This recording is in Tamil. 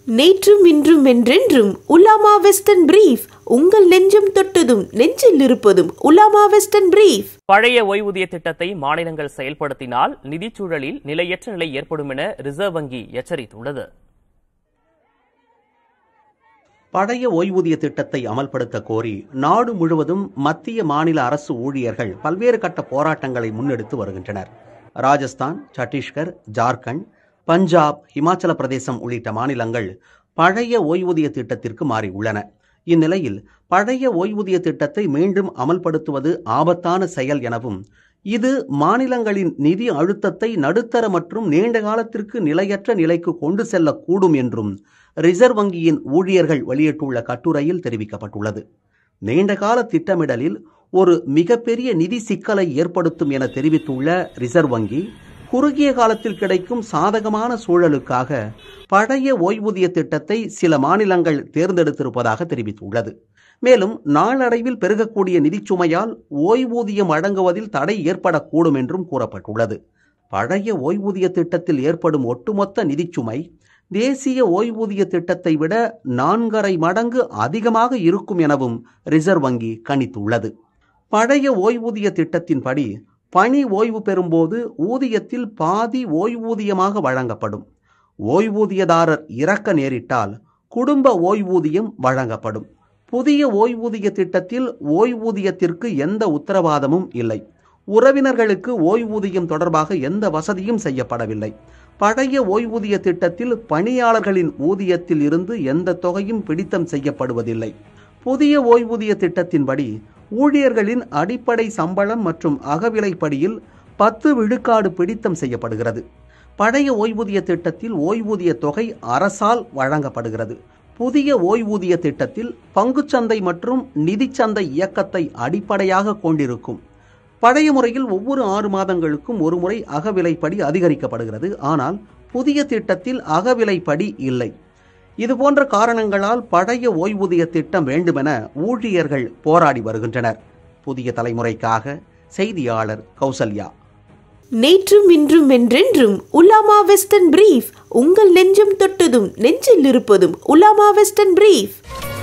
நேற்றும் இன்றும் என்றென்றும் உலாமா வெஸ்டர்ன் பிரீஃப் உங்கள் நெஞ்சம் தொட்டதும் நெஞ்சில் இருப்பதும் உலாமா வெஸ்டர்ன் பிரீஃப் பழைய ஓய்வூதிய திட்டத்தை மாநிலங்கள் செயல்படுத்தினால் நிதிச்சூழலில் நிலையற்ற நிலை ஏற்படும் என ரிசர்வ் வங்கி எச்சரித்துள்ளது பழைய ஓய்வூதிய திட்டத்தை அமல்படுத்த கோரி நாடு முழுவதும் மத்திய மாநில அரசு ஊழியர்கள் பல்வேறு கட்ட போராட்டங்களை முன்னெடுத்து வருகின்றனர் ராஜஸ்தான் சத்தீஸ்கர் ஜார்க்கண்ட் பஞ்சாப் இமாச்சல பிரதேசம் உள்ளிட்ட மாநிலங்கள் பழைய ஓய்வூதிய திட்டத்திற்கு மாறியுள்ளன இந்நிலையில் பழைய ஓய்வூதிய திட்டத்தை மீண்டும் அமல்படுத்துவது ஆபத்தான செயல் எனவும் இது மாநிலங்களின் நிதி அழுத்தத்தை நடுத்தர மற்றும் நீண்ட காலத்திற்கு நிலையற்ற நிலைக்கு கொண்டு செல்லக்கூடும் என்றும் ரிசர்வ் வங்கியின் ஊழியர்கள் வெளியிட்டுள்ள கட்டுரையில் தெரிவிக்கப்பட்டுள்ளது நீண்டகால திட்டமிடலில் ஒரு மிகப்பெரிய நிதி சிக்கலை ஏற்படுத்தும் என தெரிவித்துள்ள ரிசர்வ் வங்கி குறுகிய காலத்தில் கிடைக்கும் சாதகமான சூழலுக்காக பழைய ஓய்வூதிய திட்டத்தை சில மாநிலங்கள் தேர்ந்தெடுத்திருப்பதாக தெரிவித்துள்ளது மேலும் நாளடைவில் பெருகக்கூடிய நிதிச்சுமையால் ஓய்வூதியம் வழங்குவதில் தடை ஏற்படக்கூடும் என்றும் கூறப்பட்டுள்ளது பழைய ஓய்வூதிய திட்டத்தில் ஏற்படும் ஒட்டுமொத்த நிதிச்சுமை தேசிய ஓய்வூதிய திட்டத்தை விட நான்கரை மடங்கு அதிகமாக இருக்கும் எனவும் ரிசர்வ் வங்கி கணித்துள்ளது பழைய ஓய்வூதிய திட்டத்தின்படி பணி ஓய்வு பெறும்போது ஊதியத்தில் பாதி ஓய்வூதியமாக வழங்கப்படும் ஓய்வூதியதாரர் இறக்க நேரிட்டால் குடும்ப ஓய்வூதியம் வழங்கப்படும் புதிய ஓய்வூதிய திட்டத்தில் ஓய்வூதியத்திற்கு எந்த உத்தரவாதமும் இல்லை உறவினர்களுக்கு ஓய்வூதியம் தொடர்பாக எந்த வசதியும் செய்யப்படவில்லை பழைய ஓய்வூதிய திட்டத்தில் பணியாளர்களின் ஊதியத்தில் இருந்து எந்த தொகையும் பிடித்தம் செய்யப்படுவதில்லை புதிய ஓய்வூதிய திட்டத்தின்படி ஊழியர்களின் அடிப்படை சம்பளம் மற்றும் அகவிலைப்படியில் பத்து விழுக்காடு பிடித்தம் செய்யப்படுகிறது பழைய ஓய்வூதிய திட்டத்தில் ஓய்வூதிய தொகை அரசால் வழங்கப்படுகிறது புதிய ஓய்வூதிய திட்டத்தில் பங்குச்சந்தை மற்றும் நிதிச்சந்தை இயக்கத்தை அடிப்படையாக கொண்டிருக்கும் பழைய முறையில் ஒவ்வொரு ஆறு மாதங்களுக்கும் ஒரு முறை அகவிலைப்படி அதிகரிக்கப்படுகிறது ஆனால் புதிய திட்டத்தில் அகவிலைப்படி இல்லை இதுபோன்ற காரணங்களால் பழைய ஓய்வூதிய திட்டம் வேண்டுமென ஊழியர்கள் போராடி வருகின்றனர் புதிய தலைமுறைக்காக செய்தியாளர் கௌசல்யா நேற்றும் இன்றும் என்றென்றும் உலாமா வெஸ்டர்ன் பிரீஃப் உங்கள் நெஞ்சம் தொட்டதும் நெஞ்சில் இருப்பதும் உலாமா வெஸ்டர்ன் பிரீஃப்